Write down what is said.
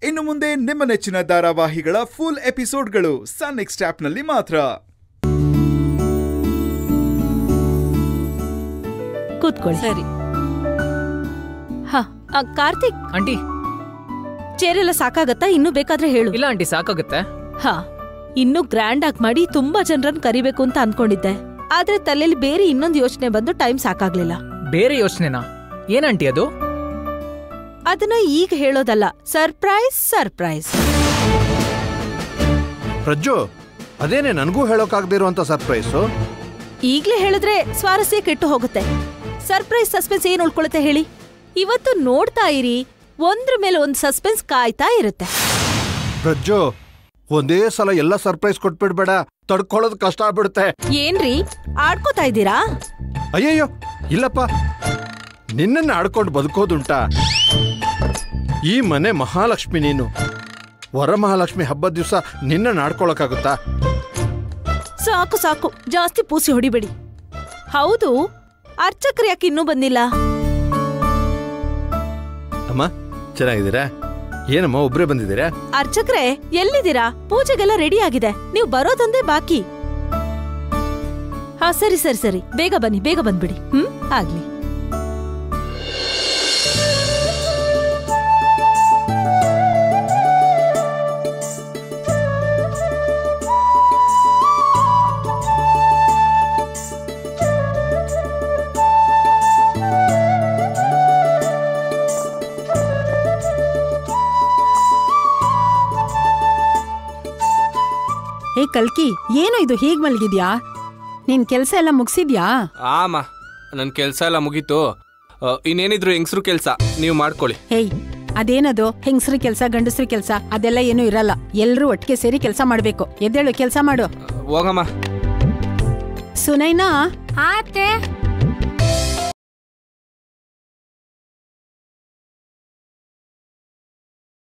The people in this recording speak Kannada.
ಇನ್ನು ಮುಂದೆ ನಿಮ್ಮ ನೆಚ್ಚಿನ ಧಾರಾವಾಹಿಗಳ ಫುಲ್ ಎಪಿಸೋಡ್ಗಳು ಸನ್ ನೆಕ್ಸ್ಟ್ ಆಪ್ನಲ್ಲಿ ಮಾತ್ರ ಕೂತ್ಕೊಳ್ಳಿ ಸರಿ ಹಾ ಆ, ಕಾರ್ತಿಕ್ ಆಂಟಿ ಚೇರ್ ಎಲ್ಲ ಸಾಕಾಗತ್ತಾ ಇನ್ನೂ ಬೇಕಾದ್ರೆ ಹೇಳು ಇಲ್ಲ ಆಂಟಿ ಸಾಕಾಗುತ್ತೆ ಹಾ ಇನ್ನೂ ಗ್ರ್ಯಾಂಡ್ ಆಗಿ ಮಾಡಿ ತುಂಬಾ ಜನರನ್ನ ಕರಿಬೇಕು ಅಂತ ಅನ್ಕೊಂಡಿದ್ದೆ ಆದ್ರೆ ತಲೆಯಲ್ಲಿ ಬೇರೆ ಇನ್ನೊಂದು ಯೋಚನೆ ಬಂದು ಟೈಮ್ ಸಾಕಾಗ್ಲಿಲ್ಲ ಬೇರೆ ಯೋಚನೆನಾ ಏನಂಟಿ ಅದು ಅದನ್ನ ಈಗ ಹೇಳೋದಲ್ಲ ಸರ್ಪ್ರೈಸ್ ಸರ್ಪ್ರೈಸ್ ಪ್ರಜ್ಜು ಅದೇನೆ ನನಗೂ ಹೇಳೋಕಾಗದೇ ಇರುವಂತ ಸರ್ಪ್ರೈಸು ಈಗ್ಲೇ ಹೇಳಿದ್ರೆ ಸ್ವಾರಸ್ಯ ಕೆಟ್ಟು ಹೋಗುತ್ತೆ ಸರ್ಪ್ರೈಸ್ ಸಸ್ಪೆನ್ಸ್ ಏನ್ ಉಳ್ಕೊಳುತ್ತೆ ಹೇಳಿ ಇವತ್ತು ನೋಡ್ತಾ ಇರಿ ಒಂದ್ರ ಮೇಲೆ ಒಂದ್ ಸಸ್ಪೆನ್ಸ್ ಕಾಯ್ತಾ ಇರುತ್ತೆ ಪ್ರಜ್ಜು ಒಂದೇ ಸಲ ಎಲ್ಲ ಸರ್ಪ್ರೈಸ್ ಕೊಟ್ಬಿಡ್ಬೇಡ ತಡ್ಕೊಳ್ಳೋದು ಕಷ್ಟ ಆಗ್ಬಿಡುತ್ತೆ ಏನ್ರಿ ಆಡ್ಕೋತಾ ಇದ್ದೀರಾ ಅಯ್ಯಯ್ಯೋ ಇಲ್ಲಪ್ಪ ನಿನ್ನನ್ನು ಆಡ್ಕೊಂಡು ಬದುಕೋದುಂಟಾ ಈ ಮನೆ ಮಹಾಲಕ್ಷ್ಮಿ ನೀನು ವರಮಹಾಲಕ್ಷ್ಮಿ ಹಬ್ಬದ ದಿವಸ ನಿನ್ನನ್ನು ಆಡ್ಕೊಳಕ್ಕಾಗುತ್ತಾ ಸಾಕು ಸಾಕು ಜಾಸ್ತಿ ಪೂಸಿ ಹೊಡಿಬೇಡಿ ಹೌದು ಅರ್ಚಕರು ಯಾಕೆ ಇನ್ನೂ ಬಂದಿಲ್ಲ ಅಮ್ಮ ಚೆನ್ನಾಗಿದ್ದೀರಾ ಏನಮ್ಮ ಒಬ್ಬರೇ ಬಂದಿದ್ದೀರಾ ಅರ್ಚಕ್ರೆ ಎಲ್ಲಿದ್ದೀರಾ ಪೂಜೆಗೆಲ್ಲ ರೆಡಿ ಆಗಿದೆ ನೀವು ಬರೋದೊಂದೇ ಬಾಕಿ ಹಾ ಸರಿ ಸರಿ ಸರಿ ಬೇಗ ಬನ್ನಿ ಬೇಗ ಬಂದ್ಬಿಡಿ ಹ್ಮ್ ಆಗ್ಲಿ ಏ ಕಲ್ಕಿ ಏನು ಇದು ಹೀಗ್ ಮಲಗಿದ್ಯಾ ನಿನ್ ಕೆಲ್ಸ ಎಲ್ಲ ಮುಗ್ಸಿದ್ಯಾ ಆಮ ನನ್ನ ಕೆಲಸ ಎಲ್ಲ ಮುಗೀತು ಆ, ಇನ್ನೇನಿದ್ರು ಹೆಂಗಸ್ರು ಕೆಲಸ ನೀವು ಮಾಡ್ಕೊಳ್ಳಿ ಹೇಯ್ ಅದೇನದು ಹೆಂಗಸ್ರ ಕೆಲ್ಸ ಗಂಡಸ್ರ ಕೆಲ್ಸ ಅದೆಲ್ಲ ಏನು ಇರಲ್ಲ ಎಲ್ರೂ ಒಟ್ಟಿಗೆ ಸೇರಿ ಕೆಲ್ಸ ಮಾಡ್ಬೇಕು ಎದ್ದೇಳು ಕೆಲ್ಸ ಮಾಡು ಹೋಗಮ್ಮ ಸುನೈನಾ ಆತೆ